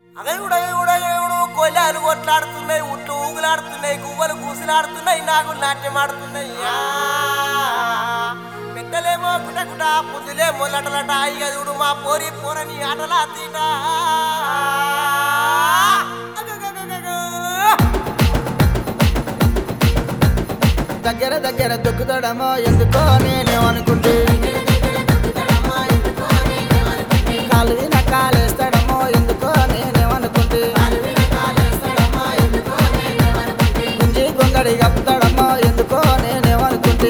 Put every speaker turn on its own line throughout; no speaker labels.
అగయుడు అగయుడు అగయుడు కొల్లాలు కొట్లాడుతున్నాయి ఉట్లు ఊగులాడుతున్నాయి గువ్వలు కూసులాడుతున్నాయి నాకు నాట్యం ఆడుతున్నాయి ఆ, పెట్టలేమో కుటకుట పుంజులేమో లటలట ఇక చూడు మా పోరి పోరని ఆటలా తీట అగగగగగ.
దగ్గర దగ్గర దొక్కుతాడమో ఎందుకో నేనేమనుకుంటే కాలు విన కాలేస్తాడమో ఎందుకో నేనేమనుకుంటే గుంజి గొంగడి కప్పుతాడమో ఎందుకో నేనేమనుకుంటే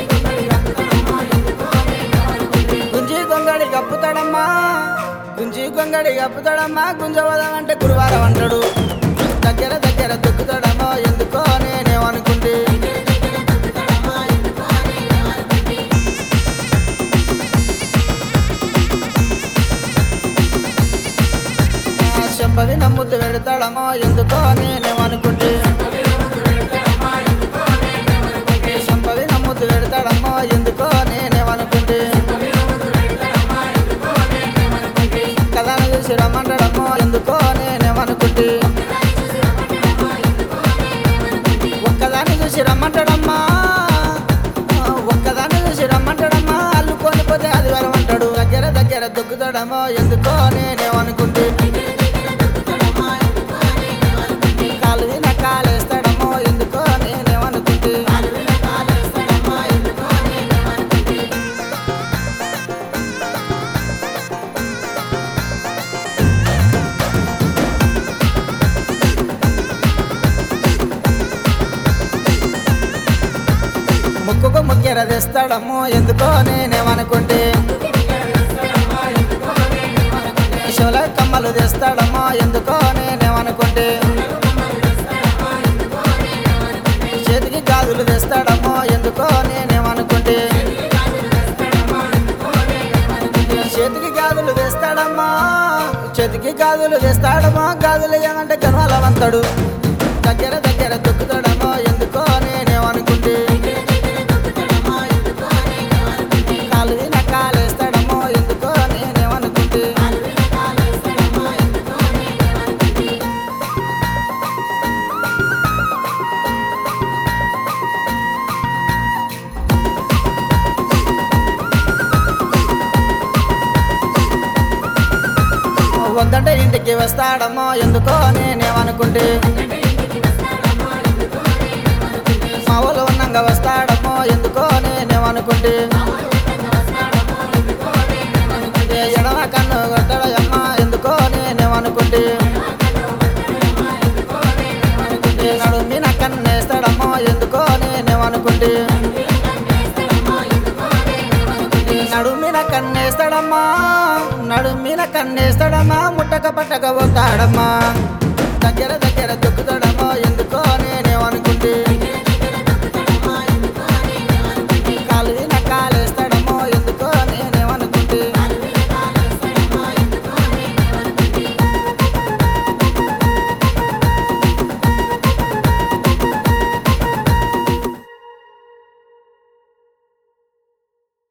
గుంజి గొంగడి కప్పుతాడమ్మా గుంజి గొంగడి కప్పుతాడమ్మా గుంజవదం అంటే గురువారం అంటాడు దగ్గర దగ్గర దొక్కుతాడమో ఎందుకో నేనేమనుకుంటే ఆ చెంపది నమ్ముతూ పెడతాడమో ఎందుకో నేనేమనుకుంటే చెంపది నమ్ముతూ పెడతాడమ్మో ఎందుకో నేనేమనుకుంటే కథను చూసి రమ్మంటాడమ్మో ఎందుకో నేనేమనుకుంటే ఒక్కదాన్ని చూసి రమ్మంటాడమ్మా ఆ, ఒక్కదాన్ని చూసి రమ్మంటాడమ్మా అల్లుకొని పోతే అది వరమంటాడు దగ్గర దగ్గర దొక్కుతాడమ్మో ఎందుకో నేనేమనుకుంటే కాలు విన కాలేస్తాడమ్మో ఎందుకో నేనేమనుకుంటే ముక్కుకు ముక్కెర తెస్తాడమ్మో ఎందుకో నేనేమనుకుంటే శివల కమ్మలు తెస్తాడమ్మో ఎందుకో నేనేమనుకుంటే చేతికి గాజులు తెస్తాడమ్మో ఎందుకో నేనేమనుకుంటే చేతికి గాజులు తెస్తాడమ్మా చేతికి గాజులు తెస్తాడమ్మా గాజులు ఏమంటే గర్వాలవంతాడు దగ్గర దగ్గర దొక్కుతాడమ్మో ఎందుకో నేనేమనుకుంటే కాలు విన కాలేస్తాడమ్మో ఎందుకో నేనేమనుకుంటే వద్దంటే ఇంటికి వస్తాడమ్మో ఎందుకో నేనేమనుకుంటే మా ఊళ్ళో ఉన్నాక వస్తాడమ్మో ఎందుకో నేనేమనుకుంటే ఏ ఎడమ కన్ను కొట్టడమ్మా ఎందుకో నేనేమనుకుంటే ఏ నడుమిన కన్నేస్తాడమ్మో ఎందుకో నేనేమనుకుంటే నడుమిన కన్నేస్తాడమ్మా నడుమిన కన్నేస్తాడమ్మా ముట్టక పట్టక పోతాడమ్మా దగ్గర దగ్గర